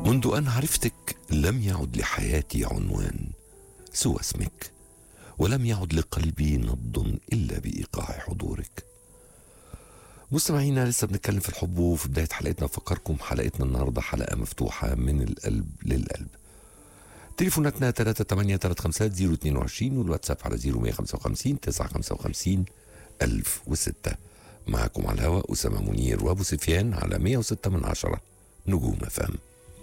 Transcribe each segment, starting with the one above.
منذ أن عرفتك لم يعد لحياتي عنوان سوى اسمك ولم يعد لقلبي نبض إلا بإيقاع حضورك مستمعينا لسه بنتكلم في الحب وفي بداية حلقتنا بفكركم حلقتنا النهاردة حلقة مفتوحة من القلب للقلب تليفوناتنا 383 022 والواتساب على 0155 955 1006 معكم على الهواء أسامة منير وأبو سفيان على 106 من عشرة نجوم فهم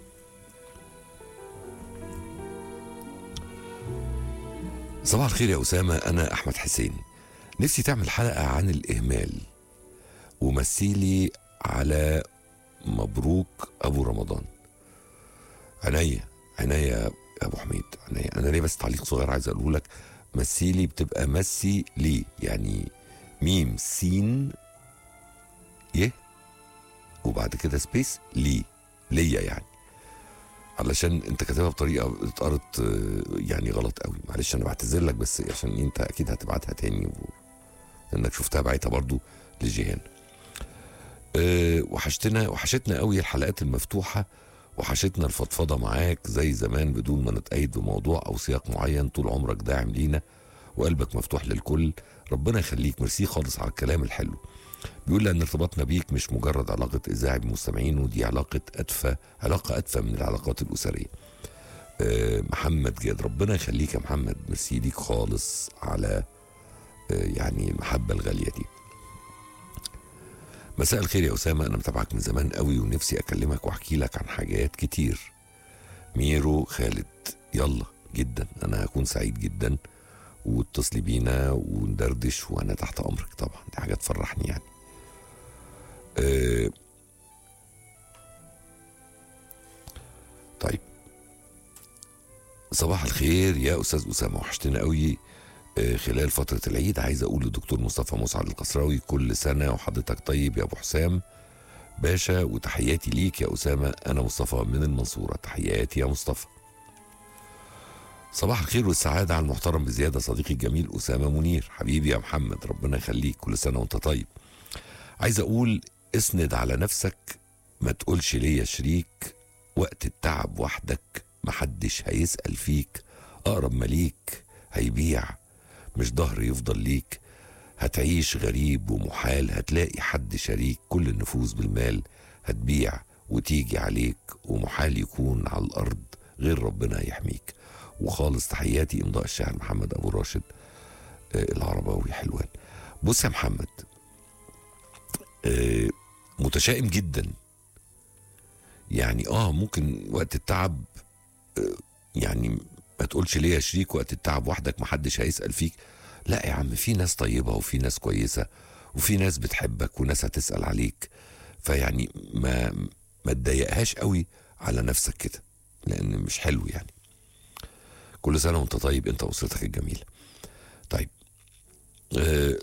صباح الخير يا أسامة أنا أحمد حسين نفسي تعمل حلقة عن الإهمال ومثيلي على مبروك أبو رمضان عينيا عينيا يا أبو حميد عينيا أنا ليه بس تعليق صغير عايز أقوله لك مثيلي بتبقى مسي لي يعني ميم سين يه وبعد كده سبيس لي ليا يعني علشان انت كاتبها بطريقه اتقرت آه، يعني غلط قوي معلش انا بعتذر لك بس عشان انت اكيد هتبعتها تاني و... لانك شفتها بعتها برضو لجيهان أه وحشتنا وحشتنا قوي الحلقات المفتوحه وحشتنا الفضفضه معاك زي زمان بدون ما نتقيد بموضوع او سياق معين طول عمرك داعم لينا وقلبك مفتوح للكل ربنا يخليك ميرسي خالص على الكلام الحلو بيقول لأن ارتباطنا بيك مش مجرد علاقة إذاعي بمستمعين ودي علاقة أدفى علاقة أدفى من العلاقات الأسرية آه، محمد جاد ربنا يخليك يا محمد ميرسي ليك خالص على آه، يعني المحبة الغالية دي مساء الخير يا أسامة أنا متابعك من زمان قوي ونفسي أكلمك وأحكي لك عن حاجات كتير ميرو خالد يلا جدا أنا هكون سعيد جدا واتصلي بينا وندردش وانا تحت امرك طبعا دي حاجه تفرحني يعني أه طيب صباح الخير يا استاذ اسامه وحشتنا قوي أه خلال فتره العيد عايز اقول للدكتور مصطفى مسعد القصراوي كل سنه وحضرتك طيب يا ابو حسام باشا وتحياتي ليك يا اسامه انا مصطفى من المنصوره تحياتي يا مصطفى صباح الخير والسعادة على المحترم بزيادة صديقي الجميل أسامة منير حبيبي يا محمد ربنا يخليك كل سنة وانت طيب عايز أقول اسند على نفسك ما تقولش ليا شريك وقت التعب وحدك محدش هيسأل فيك أقرب ما ليك هيبيع مش ظهر يفضل ليك هتعيش غريب ومحال هتلاقي حد شريك كل النفوس بالمال هتبيع وتيجي عليك ومحال يكون على الأرض غير ربنا يحميك وخالص تحياتي امضاء الشاعر محمد ابو راشد آه، العرباوي حلوان بص يا محمد آه، متشائم جدا يعني اه ممكن وقت التعب آه، يعني ما تقولش ليه يا شريك وقت التعب وحدك محدش هيسأل فيك لا يا عم في ناس طيبة وفي ناس كويسة وفي ناس بتحبك وناس هتسأل عليك فيعني ما ما تضايقهاش قوي على نفسك كده لان مش حلو يعني كل سنه وانت طيب انت واسرتك الجميله طيب آه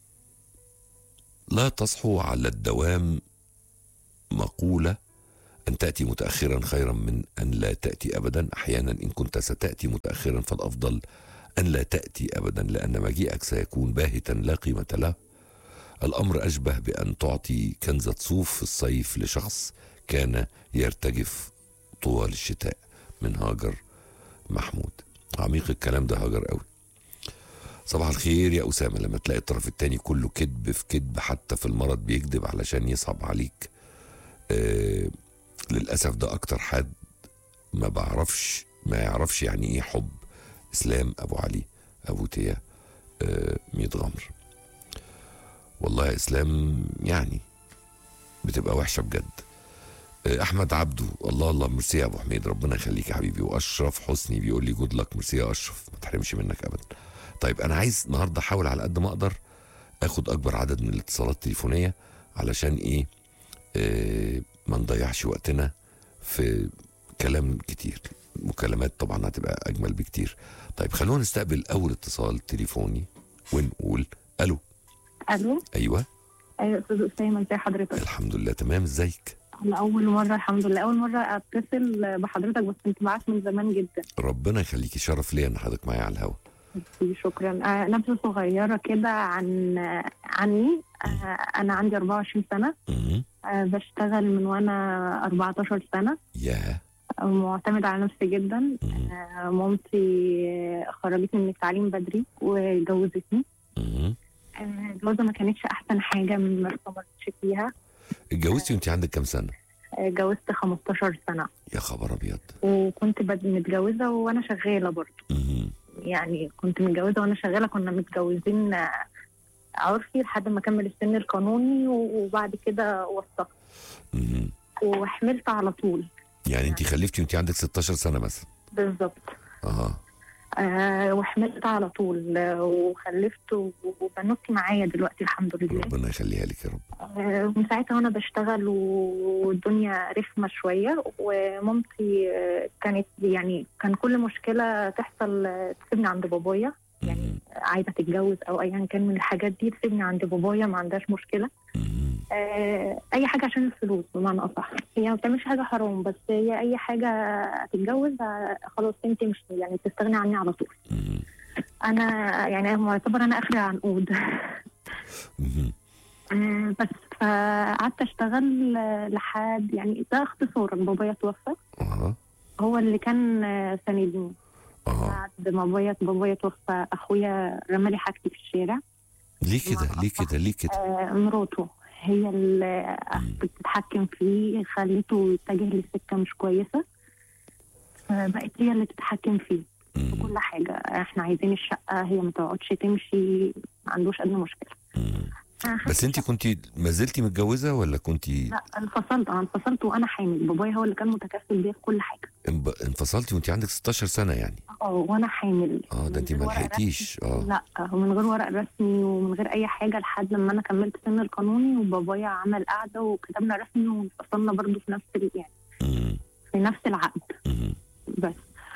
لا تصحوا على الدوام مقوله ان تاتي متاخرا خيرا من ان لا تاتي ابدا احيانا ان كنت ستاتي متاخرا فالافضل ان لا تاتي ابدا لان مجيئك سيكون باهتا لا قيمه له الامر اشبه بان تعطي كنزه صوف في الصيف لشخص كان يرتجف طوال الشتاء من هاجر محمود عميق الكلام ده هاجر قوي صباح الخير يا أسامة لما تلاقي الطرف التاني كله كذب في كذب حتى في المرض بيكذب علشان يصعب عليك آه للأسف ده أكتر حد ما بعرفش ما يعرفش يعني إيه حب إسلام أبو علي أبو تيا آه ميت غمر والله يا إسلام يعني بتبقى وحشة بجد احمد عبده الله الله ميرسي يا ابو حميد ربنا يخليك يا حبيبي واشرف حسني بيقول لي جود لك ميرسي يا اشرف ما تحرمش منك ابدا طيب انا عايز النهارده احاول على قد ما اقدر اخد اكبر عدد من الاتصالات التليفونيه علشان ايه آه ما نضيعش وقتنا في كلام كتير مكالمات طبعا هتبقى اجمل بكتير طيب خلونا نستقبل اول اتصال تليفوني ونقول الو الو ايوه ايوه استاذ اسامه ازي حضرتك الحمد لله تمام ازيك انا اول مره الحمد لله اول مره اتصل بحضرتك بس كنت معاك من زمان جدا ربنا يخليكي شرف ليا ان حضرتك معايا على الهوا شكرا آه، نبذه صغيره كده عن آه، عني آه، انا عندي 24 سنه مم. آه، بشتغل من وانا 14 سنه يا معتمد على نفسي جدا مم. آه، مامتي خرجتني من التعليم بدري وجوزتني مم. آه، الجوازة ما كانتش أحسن حاجة ما ارتبطتش فيها اتجوزتي وانت عندك كام سنه آه، جوزت 15 سنة يا خبر ابيض وكنت بد- متجوزة وأنا شغالة برضه مم. يعني كنت متجوزة وأنا شغالة كنا متجوزين آه، عرفي لحد ما أكمل السن القانوني و- وبعد كده وثقت مم. وحملت على طول يعني انت خلفتي وانت عندك 16 سنه مثلا بالظبط اه آه وحملت على طول آه، وخلفت و- وبنوتي معايا دلوقتي الحمد لله ربنا يخليها لك يا رب آه، ومن ساعتها وانا بشتغل والدنيا رخمه شويه ومامتي آه، كانت يعني كان كل مشكله تحصل آه، تسيبني عند بابايا يعني مم. عايزه تتجوز او ايا كان من الحاجات دي تسيبني عند بابايا ما عندهاش مشكله مم. آه، اي حاجه عشان الفلوس بمعنى اصح هي ما بتعملش حاجه حرام بس هي اي حاجه تتجوز آه، خلاص انت مش يعني تستغني عني على طول مم. انا يعني معتبر انا اخري عنقود مم. آه، بس فقعدت اشتغل آه، لحد يعني ده اختصارا بابايا توفى اه هو اللي كان آه، ساندني اه بعد ما بابايا بابايا توفى اخويا رمالي حاجتي في الشارع ليه كده ليه كده ليه كده آه، مراته هي اللي بتتحكم فيه خليته يتجه لسكه مش كويسه آه، بقت هي اللي تتحكم فيه في مم. كل حاجه احنا عايزين الشقه هي ما تقعدش تمشي ما عندوش ادنى مشكله مم. آه، بس انت كنت ما زلتي متجوزه ولا كنت لا انفصلت انا انفصلت وانا حامل بابايا هو اللي كان متكفل بيا في كل حاجه انب- انفصلتي وانت عندك 16 سنه يعني اه وانا حامل اه ده انت من ما غير ورق لحقتيش اه لا ومن غير ورق رسمي ومن غير اي حاجه لحد لما انا كملت سن القانوني وبابايا عمل قعده وكتبنا رسمي وانفصلنا برضو في نفس ال- يعني مم. في نفس العقد مم. بس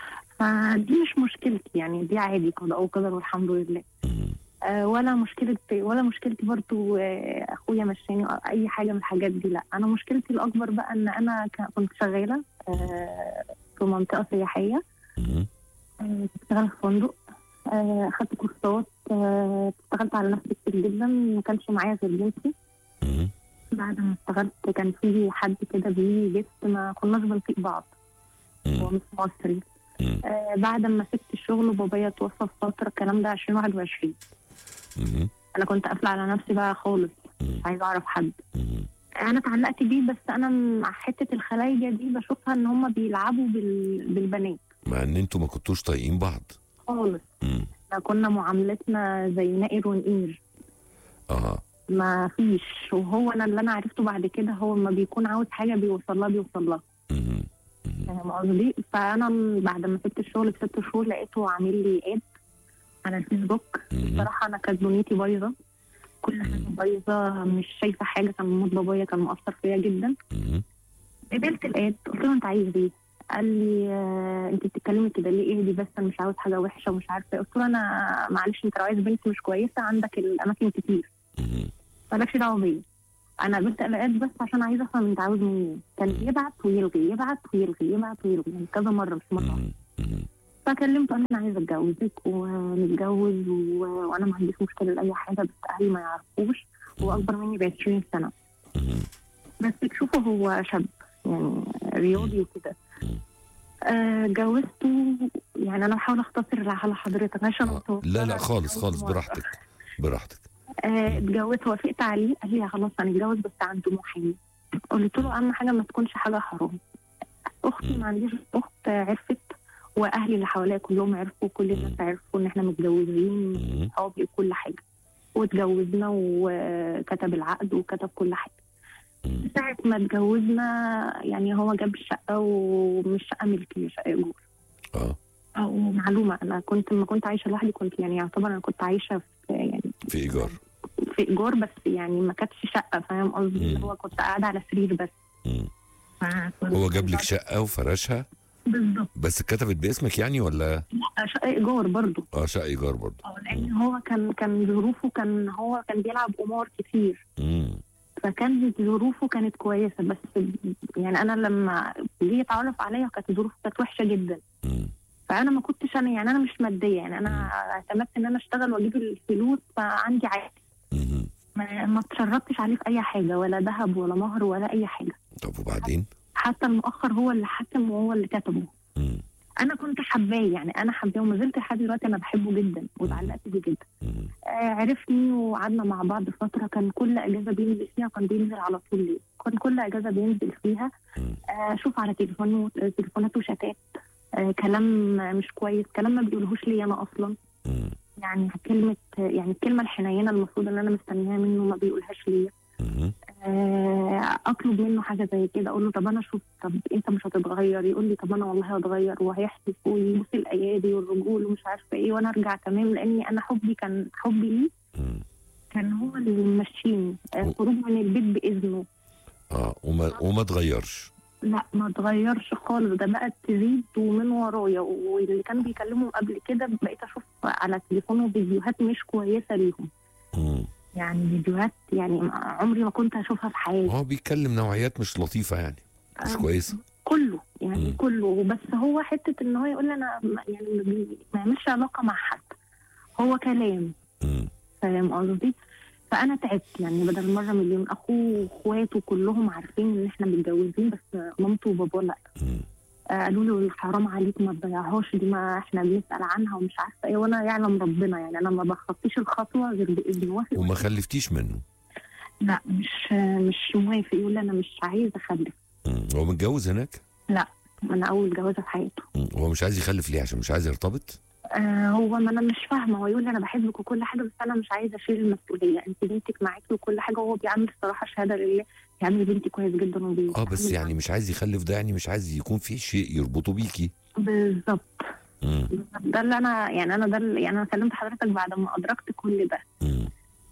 فدي مش مشكلتي يعني دي عادي قضاء وقدر والحمد لله مم. آه ولا مشكلة ولا مشكلتي برضو آه أخويا مشاني أو أي حاجة من الحاجات دي لا أنا مشكلتي الأكبر بقى إن أنا ك- كنت شغالة آه في منطقة سياحية مم. آه، بشتغل في فندق آه، أخدت كورسات آه، اشتغلت على نفسي كتير جدا ما كانش معايا غير بنتي مم. بعد ما اشتغلت كان في حد كده بيجي جست ما كناش بنطيق بعض هو مم. مش مصري مم. آه، بعد ما سبت الشغل وبابايا توفى في فترة الكلام ده 2021 مم. أنا كنت قافلة على نفسي بقى خالص مم. مش عايزة أعرف حد مم. أنا اتعلقت بيه بس أنا مع حتة الخلايجة دي بشوفها إن هم بيلعبوا بال... بالبنات مع ان انتوا ما كنتوش طايقين بعض خالص مم. احنا كنا معاملتنا زي نائر ونقير اه ما فيش وهو انا اللي انا عرفته بعد كده هو لما بيكون عاوز حاجه بيوصل لها بيوصل لها مم. مم. فاهم قصدي فانا بعد ما سبت الشغل بست شهور لقيته عامل لي اد على الفيسبوك مم. بصراحه انا كانت دنيتي بايظه كل حاجه بايظه مش شايفه حاجه كان موت بابايا كان مؤثر فيا جدا مم. قبلت الاد قلت له انت عايز ايه؟ قال لي آه انت بتتكلمي كده ليه ايه دي بس انا مش عاوز حاجه وحشه ومش عارفه ايه قلت له انا معلش انت لو عايز بنت مش كويسه عندك الاماكن كتير مم. مالكش دعوه بيا انا قابلت الاقات بس عشان عايزه افهم انت عاوز مني ايه كان يبعت ويلغي يبعت ويلغي يبعت ويلغي يعني كذا مره مش مره واحدة. مم. مم. فكلمته قال لي انا عايزه اتجوزك ونتجوز و... وانا ما عنديش مشكله لاي حاجه بس اهلي ما يعرفوش هو اكبر مني ب 20 سنه مم. بس تشوفه هو شاب يعني رياضي وكده آه، جوزته يعني انا بحاول اختصر على حضرتك عشان آه. أتوقع. لا لا خالص خالص مرة. براحتك براحتك آه، اتجوزت وافقت عليه قال لي خلاص هنتجوز بس عنده محامي قلت له اهم حاجه ما تكونش حاجه حرام اختي ما عنديش اخت عرفت واهلي اللي حواليا كلهم عرفوا كل الناس عرفوا ان احنا متجوزين مم. صحابي وكل حاجه واتجوزنا وكتب العقد وكتب كل حاجه مم. ساعة ما اتجوزنا يعني هو جاب الشقة ومش شقة ملكية شقة إيجار اه أو معلومة أنا كنت لما كنت عايشة لوحدي كنت يعني يعتبر أنا كنت عايشة في يعني في ايجار في إيجار بس يعني ما كانتش شقة فاهم قصدي مم. اللي هو كنت قاعدة على سرير بس مم. فكنت- هو جاب لك شقه وفرشها بالظبط بس اتكتبت باسمك يعني ولا لا، شقة إيجار برضه اه شقه ايجار برضه أه لأن هو كان كان ظروفه كان هو كان بيلعب قمار كتير مم. فكانت ظروفه كانت كويسة بس يعني أنا لما جه يتعرف عليا كانت ظروفه كانت وحشة جدا مم. فانا ما كنتش انا يعني انا مش ماديه يعني انا اعتمدت ان انا اشتغل واجيب الفلوس فعندي عادي مم. ما ما اتشرطتش عليه في اي حاجه ولا ذهب ولا مهر ولا اي حاجه طب وبعدين حتى المؤخر هو اللي حكم وهو اللي كتبه مم. انا كنت حباه يعني انا حباه وما زلت لحد دلوقتي انا بحبه جدا واتعلقت بيه جدا مم. آه عرفني وقعدنا مع بعض فتره كان كل اجازه بينزل فيها كان بينزل على طول ليه كان كل اجازه بينزل فيها مم. آه، اشوف على تليفونه تليفوناته شتات آه، كلام مش كويس كلام ما بيقولهوش لي انا اصلا مم. يعني كلمه يعني الكلمه الحنينه المفروض ان انا مستنياها منه ما بيقولهاش ليا مم. آه، اطلب منه حاجه زي كده اقول له طب انا اشوف طب انت مش هتتغير يقول لي طب انا والله هتغير وهيحلف ويبوس الايادي والرجول ومش عارفه ايه وانا ارجع تمام لاني انا حبي كان حبي ليه مم. كان هو اللي ممشيني آه، خروج من البيت باذنه اه وما وما تغيرش لا ما اتغيرش خالص ده بقت تزيد ومن ورايا واللي كان بيكلمهم قبل كده بقيت اشوف على تليفونه فيديوهات مش كويسه ليهم مم. يعني فيديوهات يعني عمري ما كنت اشوفها في حياتي هو بيتكلم نوعيات مش لطيفه يعني مش آه، كويسه كله يعني مم. كله بس هو حته ان هو يقول لي انا ما- يعني ما بي- ما يعملش علاقه مع حد هو كلام مم. فاهم قصدي فانا تعبت يعني بدل مره مليون اخوه واخواته كلهم عارفين ان احنا متجوزين بس مامته وباباه لا مم. آه، قالوا له حرام عليك ما تضيعهاش دي ما احنا بنسال عنها ومش عارفه ايه وانا يعلم ربنا يعني انا ما بخطيش الخطوه غير باذن وافق وما خلفتيش منه لا مش مش موافق يقول لي انا مش عايز اخلف مم. هو متجوز هناك انا اول جوازه في حياته مم. هو مش عايز يخلف ليه عشان مش عايز يرتبط آه هو ما انا مش فاهمه هو يقول لي انا بحبك وكل حاجه بس انا مش عايزه اشيل المسؤوليه انت بنتك معاكي وكل حاجه وهو بيعمل الصراحه شهاده لله بيعمل بنتي كويس جدا وبي اه بس يعني مش عايز يخلف ده يعني مش عايز يكون في شيء يربطه بيكي بالظبط مم. بالظبط. ده اللي انا يعني انا ده اللي يعني انا كلمت حضرتك بعد ما ادركت كل ده مم.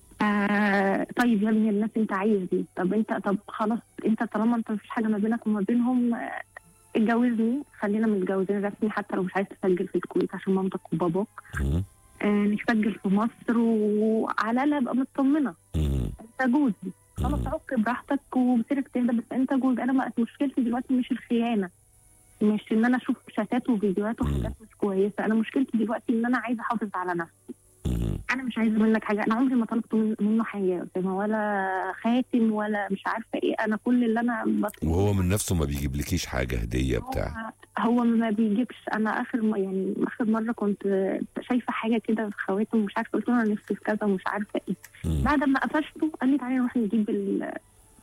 آه طيب يا ابني الناس انت عايز دي طب انت طب خلاص انت طالما انت مفيش حاجه ما بينك وما بينهم آه، اتجوزني خلينا متجوزين رسمي حتى لو مش عايز تسجل في الكويت عشان مامتك وباباك مم. آه نسجل في مصر وعلى الاقل ابقى مطمنه مم. انت جوزي خلاص عك براحتك وبسيرك تهدى بس انت جوزي انا بقت مشكلتي دلوقتي مش الخيانه مش ان انا اشوف شتات وفيديوهات وحاجات مش كويسه انا مشكلتي دلوقتي ان انا عايزه احافظ على نفسي مم. انا مش عايزه منك حاجه انا عمري ما طلبت من- منه حاجه يا اسامه ولا خاتم ولا مش عارفه ايه انا كل اللي انا بطلبه وهو من نفسه ما بيجيبلكيش حاجه هديه بتاع هو هو ما بيجيبش انا اخر م- يعني اخر مره كنت شايفه حاجه كده في خواتم ومش عارفه قلت له انا نفسي في كذا ومش عارفه ايه مم. بعد ما قفشته قال لي تعالي نروح نجيب ال-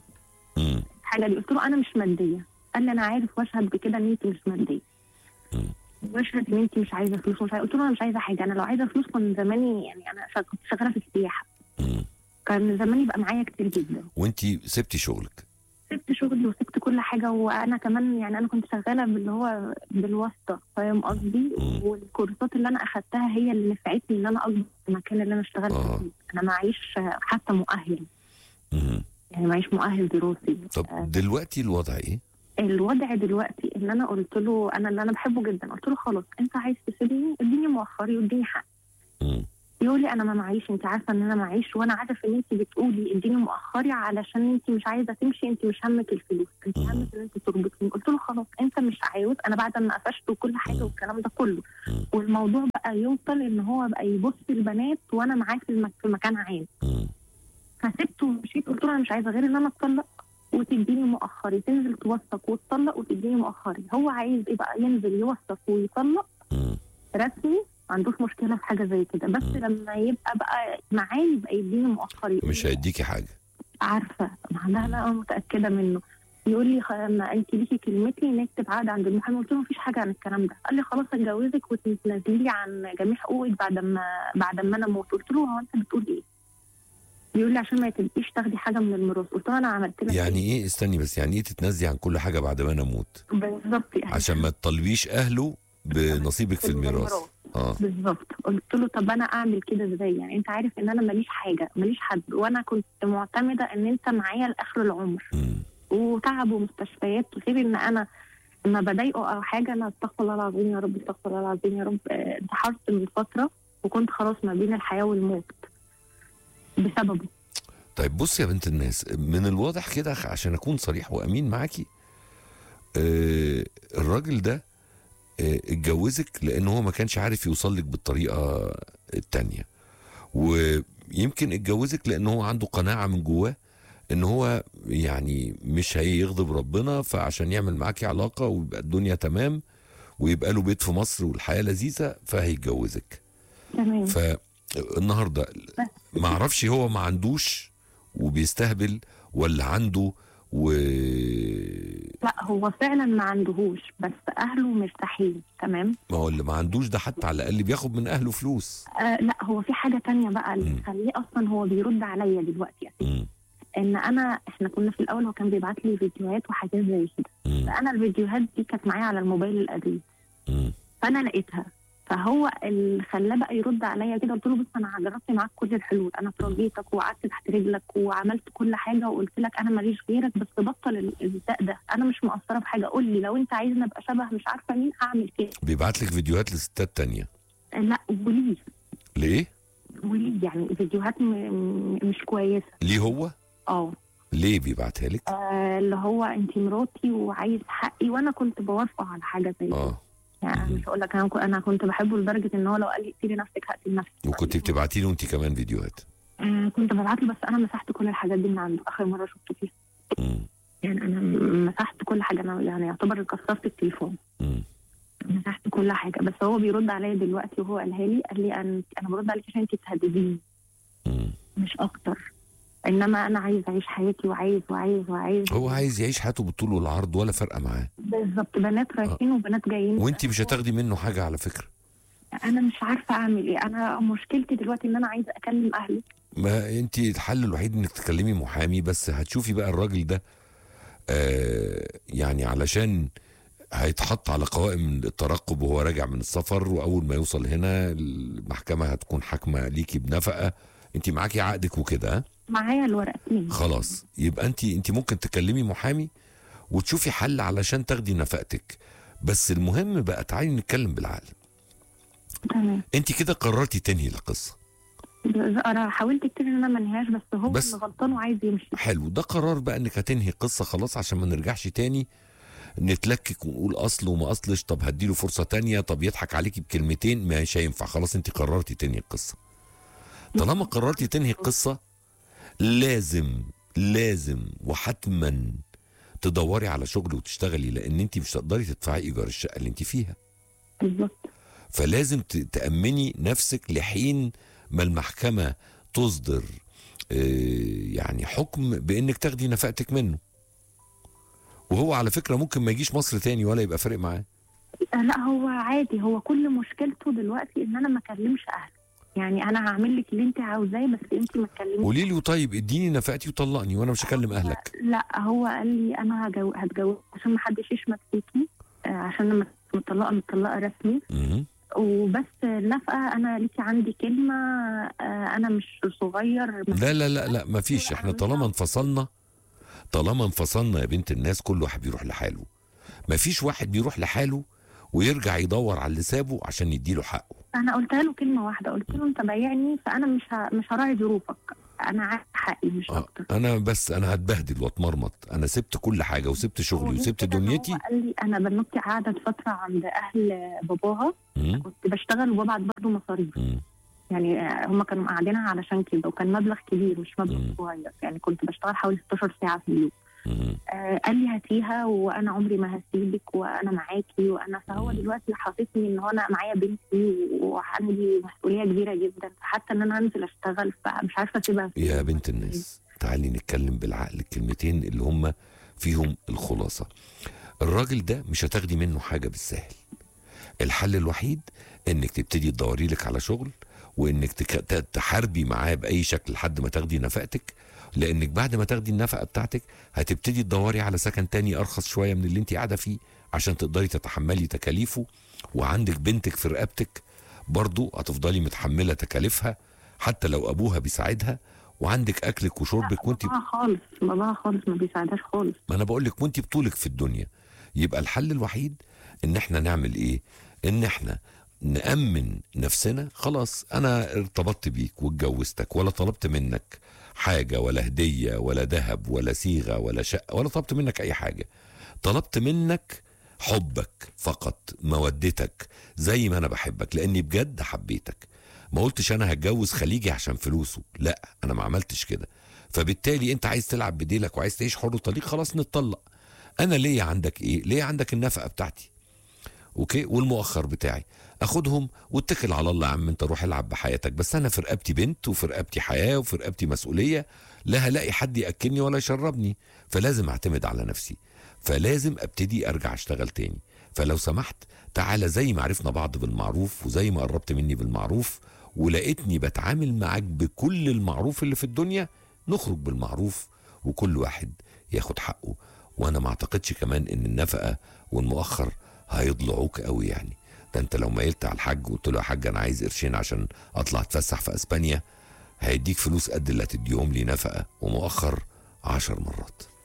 مم. الحاجه دي قلت له انا مش ماديه قال لي انا عارف واشهد بكده ان انت مش ماديه مم. واشهد ان انت مش عايزه فلوس ومش عايزة. قلت له انا مش عايزه حاجه انا لو عايزه فلوس كان زماني يعني انا شغ- كنت شغاله في السياحه مم. كان زماني بقى معايا كتير جدا وانتي سبتي شغلك سبت شغلي وسبت كل حاجه وانا كمان يعني انا كنت شغاله باللي هو بالواسطه فاهم قصدي مم. والكورسات اللي انا اخدتها هي اللي نفعتني ان انا اكبر في المكان اللي انا اشتغلت آه. فيه انا معيش حتى مؤهل مم. يعني معيش مؤهل دراسي آه، طب دلوقتي الوضع ايه؟ الوضع دلوقتي ان انا قلت له انا اللي انا بحبه جدا قلت له خلاص انت عايز تسيبني اديني مؤخري واديني حق مم. يقول لي انا ما معيش انت عارفه ان انا معيش وانا عارف ان انت بتقولي اديني مؤخري علشان انت مش عايزه تمشي انت مش همك الفلوس انت مم. همك ان انت تربطني قلت له خلاص انت مش عاوز انا بعد ما قفشت وكل حاجه مم. والكلام ده كله مم. والموضوع بقى يوصل ان هو بقى يبص البنات وانا معاه في, المك... في مكان عام مم. فسبته ومشيت قلت له انا مش عايزه غير ان انا اتطلق وتديني مؤخري تنزل توثق وتطلق وتديني مؤخري هو عايز ايه بقى ينزل يوثق ويطلق مم. رسمي ما عندوش مشكله في حاجه زي كده بس مم. لما يبقى بقى معاه يبقى يديني مؤخري مش هيديكي حاجه عارفه معناها لا انا متاكده منه يقول لي خ... ما انت ليكي كلمتي نكتب عقد عند المحامي قلت له مفيش حاجه عن الكلام ده قال لي خلاص هتجوزك وتنزلي لي عن جميع حقوقك بعد ما بعد ما انا موت قلت له هو انت بتقول ايه؟ بيقول لي عشان ما تبقيش تاخدي حاجه من الميراث قلت له انا عملت لك يعني ايه استني بس يعني ايه تتنازلي عن كل حاجه بعد ما انا اموت إيه؟ بالظبط يعني عشان ما تطالبيش اهله بنصيبك في الميراث اه بالظبط قلت له طب انا اعمل كده ازاي يعني انت عارف ان انا ماليش حاجه ماليش حد وانا كنت معتمده ان انت معايا لاخر العمر مم. وتعب ومستشفيات غير ان انا لما بضايقه او حاجه انا استغفر الله العظيم يا رب استغفر الله العظيم يا رب آه، انتحرت من فتره وكنت خلاص ما بين الحياه والموت بسببه طيب بص يا بنت الناس من الواضح كده عشان اكون صريح وامين معاكي آه الراجل ده آه اتجوزك لان هو ما كانش عارف يوصل لك بالطريقه التانية ويمكن اتجوزك لان هو عنده قناعه من جواه ان هو يعني مش هيغضب ربنا فعشان يعمل معاكي علاقه ويبقى الدنيا تمام ويبقى له بيت في مصر والحياه لذيذه فهيتجوزك تمام فالنهارده ما اعرفش هو ما عندوش وبيستهبل ولا عنده و لا هو فعلا ما عندهوش بس اهله مرتاحين تمام ما هو اللي ما عندوش ده حتى على الاقل بياخد من اهله فلوس آه لا هو في حاجه تانية بقى اللي مم. مخليه اصلا هو بيرد عليا دلوقتي مم. ان انا احنا كنا في الاول هو كان بيبعت لي فيديوهات وحاجات زي كده مم. فانا الفيديوهات دي كانت معايا على الموبايل القديم مم. فانا لقيتها فهو اللي خلاه بقى يرد عليا كده قلت له بص انا جربت معاك كل الحلول انا تربيتك وقعدت تحت رجلك وعملت كل حاجه وقلت لك انا ماليش غيرك بس بطل ال- البتاع ده انا مش مقصره في حاجه قول لي لو انت عايزني ابقى شبه مش عارفه مين هعمل كده بيبعت لك فيديوهات لستات تانية لا وليه ليه؟ وليه يعني فيديوهات م... م- مش كويسه ليه هو؟ اه ليه بيبعتها لك؟ آه، اللي هو انت مراتي وعايز حقي وانا كنت بوافقه على حاجه زي كده اه يعني أنا مم. مش هقول لك انا كنت- انا كنت بحبه لدرجه ان هو لو قال لي اقتلي نفسك هقتل نفسي وكنت بتبعتي له انت كمان فيديوهات آه، كنت ببعت له بس انا مسحت كل الحاجات دي من عنده اخر مره شفته فيها مم. يعني انا م- مسحت كل حاجه انا يعني يعتبر كسرت التليفون مم. مسحت كل حاجه بس هو بيرد عليا دلوقتي وهو قالها لي قال لي انا انا برد عليك عشان انت تهدديني مم. مش اكتر انما انا عايز اعيش حياتي وعايز وعايز وعايز هو عايز يعيش حياته بالطول والعرض ولا فارقه معاه بالظبط بنات رايحين وبنات جايين وانت مش هتاخدي منه حاجه على فكره انا مش عارفه اعمل ايه انا مشكلتي دلوقتي ان انا عايزه اكلم اهلي ما انت الحل الوحيد انك تكلمي محامي بس هتشوفي بقى الراجل ده آه يعني علشان هيتحط على قوائم الترقب وهو راجع من السفر واول ما يوصل هنا المحكمه هتكون حاكمه ليكي بنفقه انت معاكي عقدك وكده ها؟ معايا الورقتين خلاص يبقى انت انت ممكن تكلمي محامي وتشوفي حل علشان تاخدي نفقتك بس المهم بقى تعالي نتكلم بالعقل تمام انت كده قررتي تنهي القصه انا حاولت كتير ان انا ما انهيهاش بس هو بس- اللي غلطان وعايز يمشي حلو ده قرار بقى انك هتنهي القصه خلاص عشان ما نرجعش تاني نتلكك ونقول اصل وما اصلش طب هديله فرصه تانية طب يضحك عليكي بكلمتين مش هينفع خلاص انت قررتي تنهي القصه طالما قررتي تنهي القصه لازم لازم وحتما تدوري على شغل وتشتغلي لان انت مش هتقدري تدفعي ايجار الشقه اللي انت فيها بالظبط فلازم ت- تأمني نفسك لحين ما المحكمة تصدر آه، يعني حكم بانك تاخدي نفقتك منه وهو على فكرة ممكن ما يجيش مصر تاني ولا يبقى فارق معاه آه، لا هو عادي هو كل مشكلته دلوقتي ان انا ما اكلمش اهله يعني انا هعمل لك اللي انت عاوزاه بس انت ما تكلميش قولي لي طيب اديني نفقتي وطلقني وانا مش هكلم اهلك لا هو قال لي انا هجو... هتجوز عشان ما حدش يشمت فيكي آه، عشان لما تبقي مطلقه مطلقه رسمي مم. وبس النفقه انا ليكي عندي كلمه آه، انا مش صغير لا لا لا لا ما فيش احنا طالما انفصلنا طالما انفصلنا يا بنت الناس كل واحد بيروح لحاله ما فيش واحد بيروح لحاله ويرجع يدور على اللي سابه عشان يديله حقه انا قلتها له كلمه واحده قلت له انت بايعني فانا مش ه... مش هراعي ظروفك انا عايز حقي مش آه، اكتر انا بس انا هتبهدل واتمرمط انا سبت كل حاجه وسبت شغلي وغير وسبت كده دنيتي هو قال لي انا بنوتي قعدت فتره عند اهل باباها مم. كنت بشتغل وببعت برضه مصاريف مم. يعني آه، هم كانوا مقعدينها علشان كده وكان مبلغ كبير مش مبلغ مم. صغير يعني كنت بشتغل حوالي 16 ساعه في اليوم مم. آه قال لي هاتيها وانا عمري ما هسيبك وانا معاكي وانا فهو مم. دلوقتي حاططني ان هو انا معايا بنتي وعندي مسؤوليه كبيره جدا حتى ان انا انزل اشتغل فمش عارفه اسيبها فين. يا بنت الناس تعالي نتكلم بالعقل الكلمتين اللي هم فيهم الخلاصه الراجل ده مش هتاخدي منه حاجه بالسهل الحل الوحيد انك تبتدي تدوري لك على شغل وانك تك- ت- تحاربي معاه باي شكل لحد ما تاخدي نفقتك لانك بعد ما تاخدي النفقه بتاعتك هتبتدي تدوري على سكن تاني ارخص شويه من اللي انت قاعده فيه عشان تقدري تتحملي تكاليفه وعندك بنتك في رقبتك برضو هتفضلي متحمله تكاليفها حتى لو ابوها بيساعدها وعندك اكلك وشربك وانت باباها خالص باباها خالص ما بيساعدهاش خالص ما انا بقول لك وانت بطولك في الدنيا يبقى الحل الوحيد ان احنا نعمل ايه ان احنا نأمن نفسنا خلاص انا ارتبطت بيك واتجوزتك ولا طلبت منك حاجة ولا هدية ولا ذهب ولا صيغة ولا شقة ولا طلبت منك اي حاجة طلبت منك حبك فقط مودتك زي ما انا بحبك لاني بجد حبيتك ما قلتش انا هتجوز خليجي عشان فلوسه لا انا ما عملتش كده فبالتالي انت عايز تلعب بديلك وعايز تعيش حر وطليق خلاص نتطلق انا ليا عندك ايه ليا عندك النفقه بتاعتي اوكي والمؤخر بتاعي اخدهم واتكل على الله يا عم انت روح العب بحياتك بس انا في رقبتي بنت وفي رقبتي حياه وفي رقبتي مسؤوليه لا هلاقي حد ياكلني ولا يشربني فلازم اعتمد على نفسي فلازم ابتدي ارجع اشتغل تاني فلو سمحت تعالى زي ما عرفنا بعض بالمعروف وزي ما قربت مني بالمعروف ولقيتني بتعامل معاك بكل المعروف اللي في الدنيا نخرج بالمعروف وكل واحد ياخد حقه وانا ما اعتقدش كمان ان النفقه والمؤخر هيضلعوك قوي يعني ده انت لو ميلت على الحاج وقلت له يا حاج انا عايز قرشين عشان اطلع اتفسح في اسبانيا هيديك فلوس قد اللي هتديهم لي نفقه ومؤخر عشر مرات